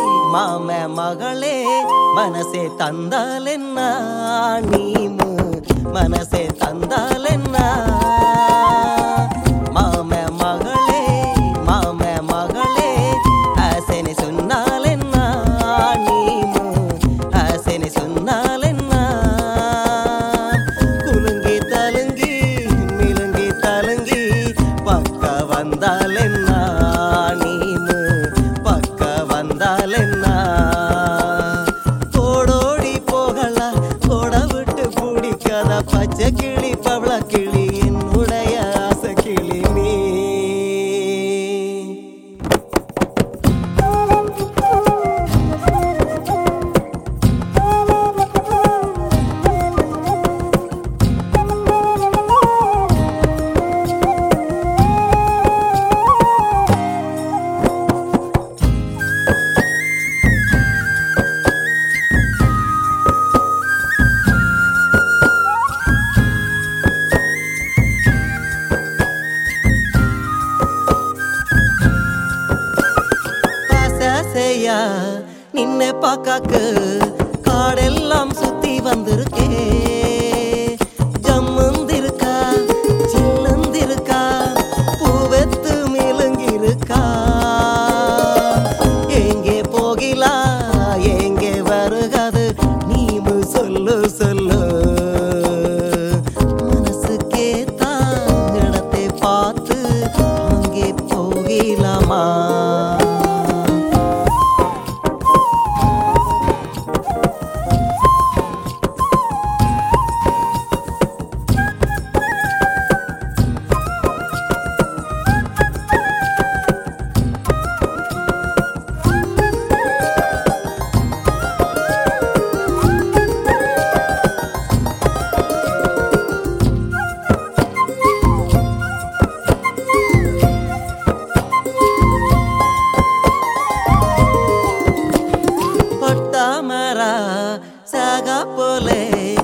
மாம மகளே மனசே தந்தாலென்ன நீமு மனசே தந்தாலென்ன மாம மகளே மாம மகளே ஆசைன்னு சொன்னாலென்ன நீமு ஆசைன்னு சொன்னாலென்ன குலுங்கி தலுங்கி மிலுங்கி தலுங்கி பக்க வந்தாலென்ன நீமு பக்க வந்தாலென்ன ஓடோடி போகலாம் ஓட விட்டு பிடிக்காத பச்சை கிளி பவள கிளி என்னுடைய ஆசை கிளி நீ ஆசாசையா நின்ன பாக்காக்கு காடெல்லாம் சுத்தி வந்திருக்கே ஜம்முந்திருக்கா சில்லுந்திருக்கா பூவெத்து மிலுங்கிருக்கா எங்கே போகிலா எங்கே வருகாது நீமு சொல்லு சொல்லு மனசுக்கே தான் இடத்தை பார்த்து அங்கே போகிலாமா பட்டாமரா சாகா போலே